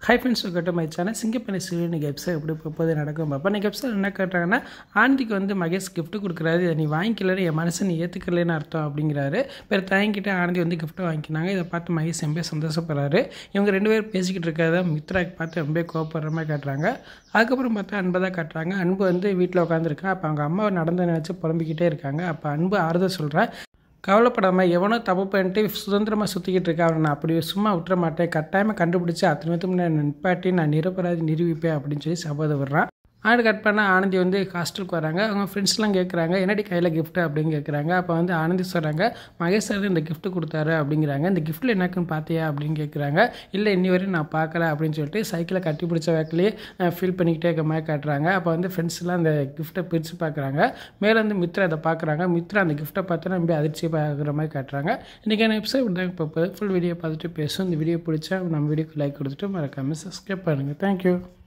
high friends கட்ட my channel சிங்கப்பண்ணி serial episode எப்படி போகுது நடக்கும் பார்ப்போம் இன்னைக்கு எபிசோட் என்ன கேட்டாங்கன்னா ஆண்டிக்கு வந்து மகேஷ் gift கொடுக்குறாரு இதை நீ வாங்கிக்கலன்னு என் மனசை நீ ஏற்றுக்கலன்னு அர்த்தம் அப்படிங்கிறாரு பிறகு தாங்கிட்டு ஆனந்தி வந்து கிஃப்ட்டை வாங்கிக்கினாங்க இதை பார்த்து மகேஷ் ரொம்ப சந்தோஷப்படுறாரு இவங்க ரெண்டு பேரும் பேசிக்கிட்டு இருக்கிறத மித்ராக்கு பார்த்து ரொம்ப கோவப்படுற மாதிரி காட்டுறாங்க அதுக்கப்புறம் பார்த்தா அன்பை தான் காட்டுறாங்க அன்பு வந்து வீட்டில் உட்காந்துருக்கான் அப்போ அவங்க அம்மா நடந்து நினச்சி புலம்பிக்கிட்டே இருக்காங்க அப்போ அன்பு ஆறுதல் சொல்கிறேன் கவலைப்படாமல் எவனோ தப்பு பண்ணிட்டு சுதந்திரமாக சுற்றிக்கிட்டு இருக்கா அவனை நான் அப்படி சும்மா விட்டுற மாட்டேன் கட்டாயமாக கண்டுபிடிச்சி அத்தனை பேத்துக்கு நான் நிப்பாட்டி நான் நிரபராதி நிரூபிப்பேன் அப்படின்னு சொல்லி சபதம் விடுறான் ஆடு கட் பண்ண ஆனந்தி வந்து ஹாஸ்டலுக்கு வராங்க அவங்க ஃப்ரெண்ட்ஸ்லாம் கேட்குறாங்க என்னடி கையில் gift அப்படின்னு கேட்குறாங்க அப்போ வந்து ஆனந்தி சொல்கிறாங்க மகேஷ் சார் இந்த gift கொடுத்தாரு அப்படிங்கிறாங்க இந்த கிஃப்ட்டில் என்னக்குன்னு பார்த்தியா அப்படின்னு கேட்குறாங்க இல்லை இன்னி வரையும் நான் பார்க்கல அப்படின்னு சொல்லிட்டு சைக்கிளை கட்டி பிடிச்ச வேக்கிலேயே ஃபீல் பண்ணிக்கிட்டே இருக்க மாதிரி காட்டுறாங்க அப்போ வந்து ஃப்ரெண்ட்ஸ்லாம் அந்த கிஃப்ட்டை பிரித்து பார்க்குறாங்க மேலே வந்து மித்ரா அதை பார்க்குறாங்க மித்ரா அந்த கிஃப்ட்டை பார்த்தோன்னா ரொம்ப அதிர்ச்சி பார்க்குற மாதிரி காட்டுறாங்க இன்றைக்கான எபிசோட் தான் இப்போ ஃபுல் வீடியோ பார்த்துட்டு பேசும் இந்த வீடியோ பிடிச்சா நம்ம வீடியோக்கு லைக் கொடுத்துட்டு மறக்காமல் சப்ஸ்கிரைப் பண்ணுங்கள் தேங்க்யூ